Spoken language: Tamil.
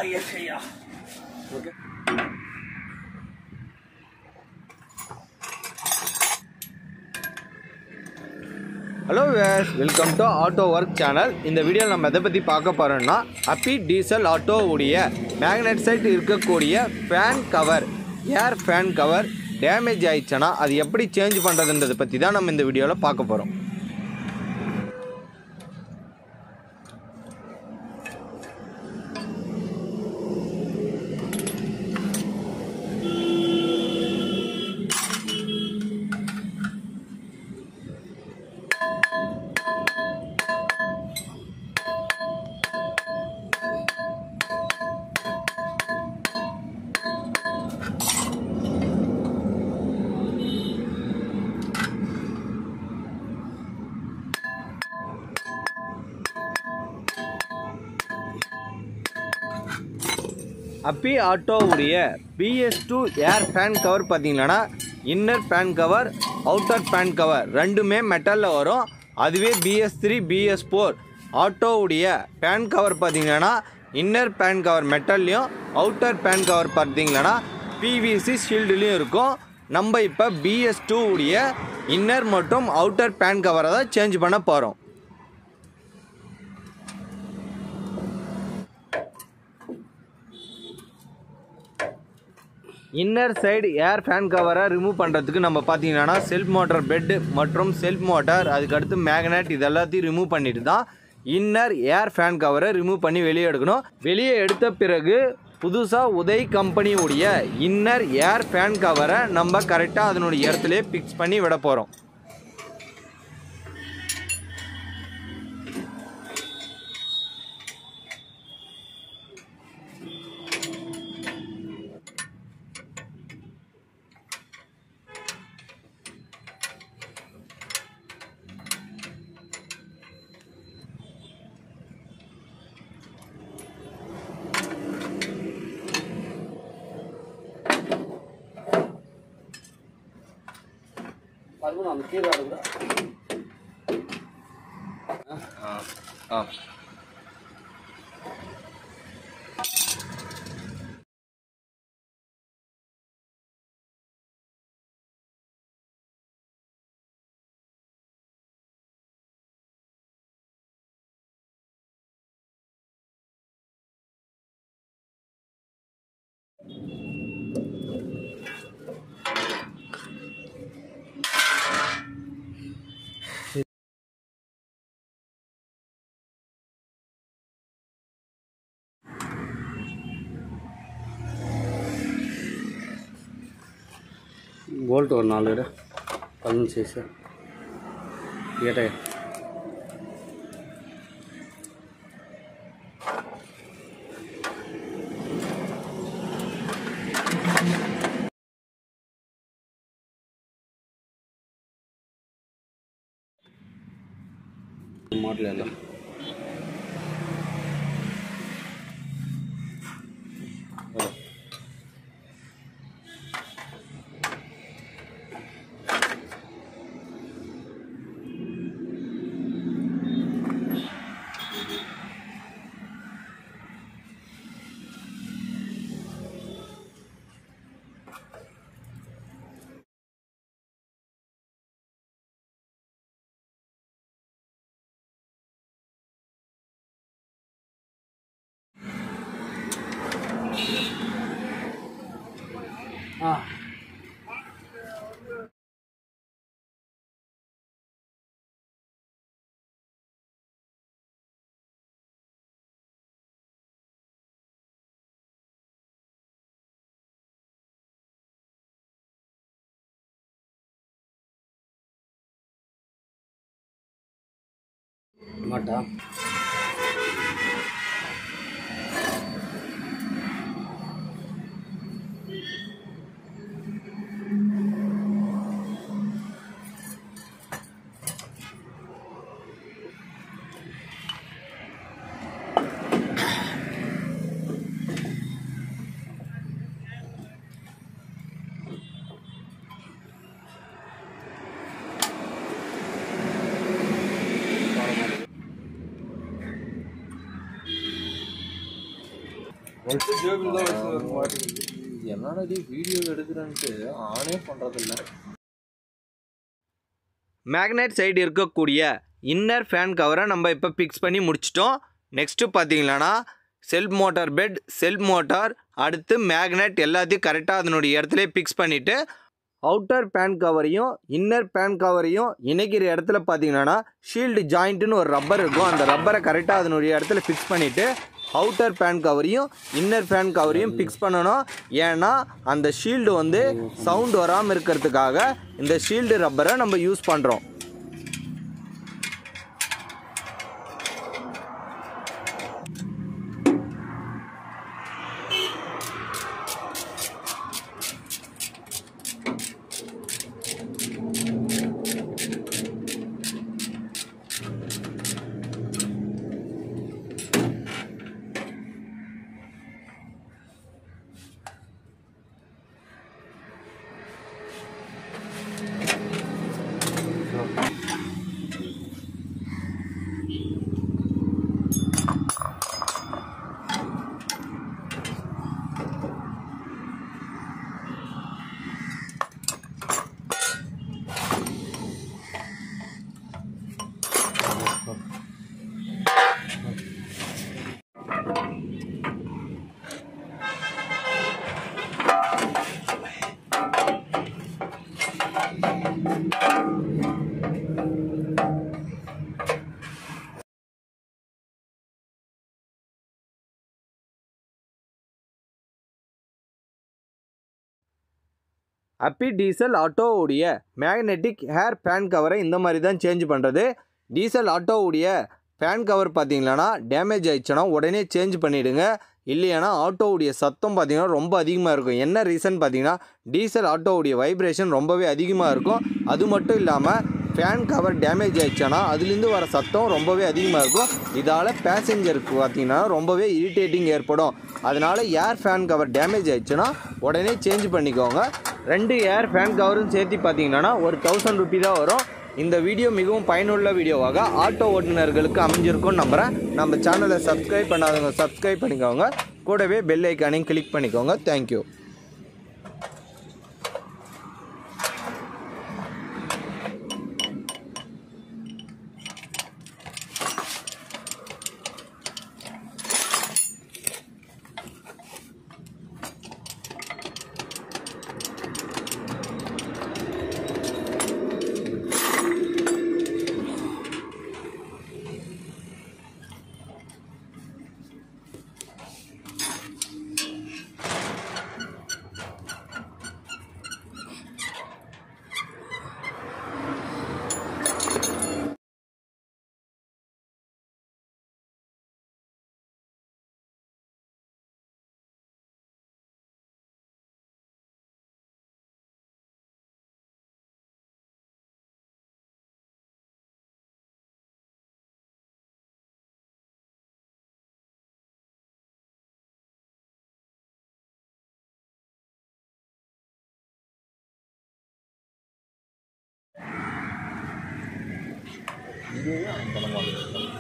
எஸ் ஐயா ஓகே ஹலோ வேஸ் welcome to auto work channel இந்த வீடியோவில் நம்ம எதை பற்றி பார்க்க போகிறோம்னா அப்பி டீசல் ஆட்டோவுடைய மேக்னெட் சைட் இருக்கக்கூடிய fan cover air fan cover damage ஆயிடுச்சுன்னா அது எப்படி சேஞ்ச் பண்ணுறதுன்றதை பற்றி தான் நம்ம இந்த வீடியோவில் பார்க்க போகிறோம் அப்பி ஆட்டோவுடைய BS two air fan cover பார்த்தீங்கன்னா inner fan cover outer fan cover ரெண்டுமே மெட்டலில் வரும் அதுவே பிஎஸ் த்ரீ பிஎஸ் ஃபோர் ஆட்டோவுடைய ஃபேன் கவர் பார்த்தீங்கன்னா இன்னர் ஃபேன் கவர் மெட்டல்லையும் அவுட்டர் ஃபேன் கவர் பார்த்தீங்கன்னா பிவிசி ஷீல்டுலேயும் இருக்கும் நம்ம இப்போ பிஎஸ் டூ உடைய இன்னர் மற்றும் அவுட்டர் ஃபேன் கவரை தான் சேஞ்ச் பண்ண போகிறோம் இன்னர் சைடு ஏர் ஃபேன் கவரை ரிமூவ் பண்ணுறதுக்கு நம்ம பார்த்தீங்கன்னா செல்ஃப் மோட்டார் பெட் மற்றும் செல்ஃப் மோட்டார் அதுக்கடுத்து மேக்னெட் இது எல்லாத்தையும் ரிமூவ் பண்ணிட்டு தான் இன்னர் ஏர் ஃபேன் கவரை ரிமூவ் பண்ணி வெளியே எடுக்கணும் வெளியே எடுத்த பிறகு புதுசாக உதய் கம்பெனியுடைய இன்னர் ஏர் ஃபேன் கவரை நம்ம கரெக்டாக அதனுடைய இடத்துலையே ஃபிக்ஸ் பண்ணி விட போகிறோம் மறுபடியும் அந்த கீழே கூட ஆ போல்ட் ஒரு நாலு இரு பதினஞ்சு சைஸு ஏட்டே மாடல் எல்லாம் ஆ மாட்டா ஃபஸ்ட்டு ஜேபில் தான் வச்சு இருக்க மாட்டேங்குது என்னடா டி வீடியோ எடுக்கிறேன்ட்டு ஆனே பண்ணுறதில்ல மேக்னெட் சைடு இருக்கக்கூடிய இன்னர் ஃபேன் கவரை நம்ம இப்போ ஃபிக்ஸ் பண்ணி முடிச்சிட்டோம் நெக்ஸ்ட்டு பார்த்தீங்கன்னா self motor bed self motor அடுத்து மேக்னெட் எல்லாத்தையும் கரெக்டாக அதனுடைய இடத்துல ஃபிக்ஸ் பண்ணிவிட்டு அவுட்டர் பேன் கவரையும் இன்னர் பேன் கவரையும் இணைக்கிற இடத்துல பார்த்தீங்கன்னா ஷீல்டு ஜாயிண்ட்டுன்னு ஒரு ரப்பர் இருக்கும் அந்த ரப்பரை கரெக்டாக அதனுடைய இடத்துல ஃபிக்ஸ் பண்ணிவிட்டு அவுட்டர் பேன் கவரையும் இன்னர் ஃபேன் கவரையும் ஃபிக்ஸ் பண்ணணும் ஏன்னா அந்த ஷீல்டு வந்து சவுண்ட் வராமல் இருக்கிறதுக்காக இந்த ஷீல்டு ரப்பரை நம்ம யூஸ் பண்ணுறோம் அப்பி டீசல் ஆட்டோவுடைய மேக்னெட்டிக் ஹேர் ஃபேன் கவரை இந்த மாதிரி தான் சேஞ்ச் பண்ணுறது டீசல் ஆட்டோவுடைய ஃபேன் கவர் பார்த்தீங்கன்னா டேமேஜ் ஆயிடுச்சுன்னா உடனே சேஞ்ச் பண்ணிவிடுங்க இல்லையானா ஆட்டோவுடைய சத்தம் பார்த்தீங்கன்னா ரொம்ப அதிகமாக இருக்கும் என்ன ரீசன் பார்த்தீங்கன்னா டீசல் ஆட்டோவுடைய வைப்ரேஷன் ரொம்பவே அதிகமாக இருக்கும் அது மட்டும் இல்லாமல் ஃபேன் கவர் டேமேஜ் ஆயிடுச்சுன்னா அதுலேருந்து வர சத்தம் ரொம்பவே அதிகமாக இருக்கும் இதால் பேசஞ்சருக்கு பார்த்தீங்கன்னா ரொம்பவே இரிட்டேட்டிங் ஏற்படும் அதனால் ஏர் ஃபேன் கவர் டேமேஜ் ஆயிடுச்சுன்னா உடனே சேஞ்ச் பண்ணிக்கோங்க ரெண்டு ஏர் ஃபேன் கவரும் சேர்த்து பார்த்தீங்கன்னா ஒரு தௌசண்ட் ருபி தான் வரும் இந்த வீடியோ மிகவும் பயனுள்ள வீடியோவாக ஆட்டோ ஓட்டுநர்களுக்கு அமைஞ்சிருக்கும்னு நம்புகிறேன் நம்ம சேனலை சப்ஸ்கிரைப் பண்ணாதவங்க சப்ஸ்கிரைப் பண்ணிக்கோங்க கூடவே பெல் ஐக்கானையும் கிளிக் பண்ணிக்கோங்க தேங்க்யூ இதுவே பண்ண மாட்டேங்குது